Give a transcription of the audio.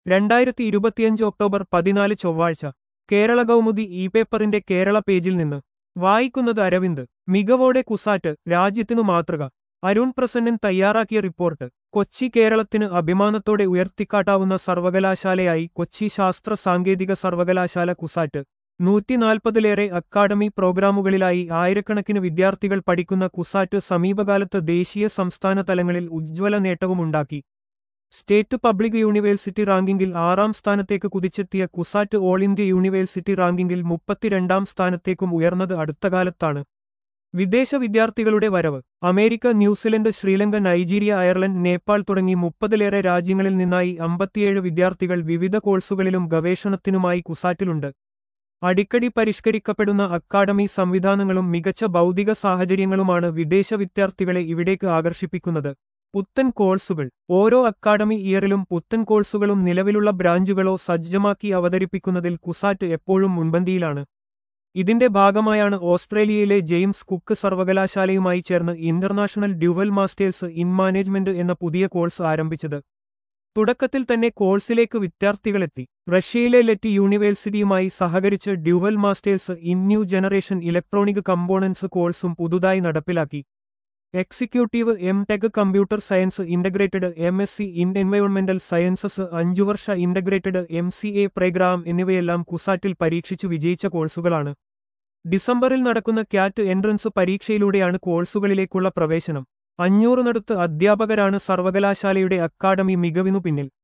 രണ്ടായിരത്തി ഇരുപത്തിയഞ്ച് ഒക്ടോബർ പതിനാല് ചൊവ്വാഴ്ച കേരള കൗമുദി ഇ പേപ്പറിന്റെ കേരള പേജിൽ നിന്ന് വായിക്കുന്നത് അരവിന്ദ് മികവോടെ കുസാറ്റ് രാജ്യത്തിനു മാതൃക അരുൺ പ്രസന്നൻ തയ്യാറാക്കിയ റിപ്പോർട്ട് കൊച്ചി കേരളത്തിന് അഭിമാനത്തോടെ ഉയർത്തിക്കാട്ടാവുന്ന സർവകലാശാലയായി കൊച്ചി ശാസ്ത്ര സാങ്കേതിക സർവകലാശാല കുസാറ്റ് നൂറ്റിനാൽപ്പതിലേറെ അക്കാഡമി പ്രോഗ്രാമുകളിലായി ആയിരക്കണക്കിന് വിദ്യാർത്ഥികൾ പഠിക്കുന്ന കുസാറ്റ് സമീപകാലത്ത് ദേശീയ സംസ്ഥാന തലങ്ങളിൽ ഉജ്ജ്വല നേട്ടവുമുണ്ടാക്കി സ്റ്റേറ്റ് പബ്ലിക് യൂണിവേഴ്സിറ്റി റാങ്കിങ്ങിൽ ആറാം സ്ഥാനത്തേക്ക് കുതിച്ചെത്തിയ കുസാറ്റ് ഓൾ ഇന്ത്യ യൂണിവേഴ്സിറ്റി റാങ്കിങ്ങിൽ മുപ്പത്തിരണ്ടാം സ്ഥാനത്തേക്കും ഉയർന്നത് അടുത്തകാലത്താണ് വിദേശ വിദ്യാർത്ഥികളുടെ വരവ് America New Zealand Sri Lanka Nigeria Ireland Nepal തുടങ്ങി മുപ്പതിലേറെ രാജ്യങ്ങളിൽ നിന്നായി അമ്പത്തിയേഴ് വിദ്യാർത്ഥികൾ വിവിധ കോഴ്സുകളിലും ഗവേഷണത്തിനുമായി കുസാറ്റിലുണ്ട് അടിക്കടി പരിഷ്കരിക്കപ്പെടുന്ന അക്കാഡമി സംവിധാനങ്ങളും മികച്ച ഭൗതിക സാഹചര്യങ്ങളുമാണ് വിദേശ വിദ്യാർത്ഥികളെ ഇവിടേക്ക് ആകർഷിപ്പിക്കുന്നത് പുത്തൻ കോഴ്സുകൾ ഓരോ അക്കാഡമി ഇയറിലും പുത്തൻ കോഴ്സുകളും നിലവിലുള്ള ബ്രാഞ്ചുകളോ സജ്ജമാക്കി അവതരിപ്പിക്കുന്നതിൽ കുസാറ്റ് എപ്പോഴും മുൻപന്തിയിലാണ് ഇതിന്റെ ഭാഗമായാണ് ഓസ്ട്രേലിയയിലെ ജെയിംസ് കുക്ക് സർവകലാശാലയുമായി ചേർന്ന് international dual masters in management എന്ന പുതിയ കോഴ്സ് ആരംഭിച്ചത് തുടക്കത്തിൽ തന്നെ കോഴ്സിലേക്ക് വിദ്യാർത്ഥികളെത്തി റഷ്യയിലെ ലെറ്റി യൂണിവേഴ്സിറ്റിയുമായി സഹകരിച്ച് dual masters in new generation electronic components കോഴ്സും പുതുതായി നടപ്പിലാക്കി executive M tech computer science integrated M S C in എൻവയോൺമെന്റൽ സയൻസസ് അഞ്ചുവർഷ integrated M C A programme എന്നിവയെല്ലാം കുസാറ്റിൽ പരീക്ഷിച്ചു വിജയിച്ച കോഴ്സുകളാണ് ഡിസംബറിൽ നടക്കുന്ന ക്യാറ്റ് എൻട്രൻസ് പരീക്ഷയിലൂടെയാണ് കോഴ്സുകളിലേക്കുള്ള പ്രവേശനം അഞ്ഞൂറിനടുത്ത് അധ്യാപകരാണ് സർവകലാശാലയുടെ അക്കാഡമി മികവിനു പിന്നിൽ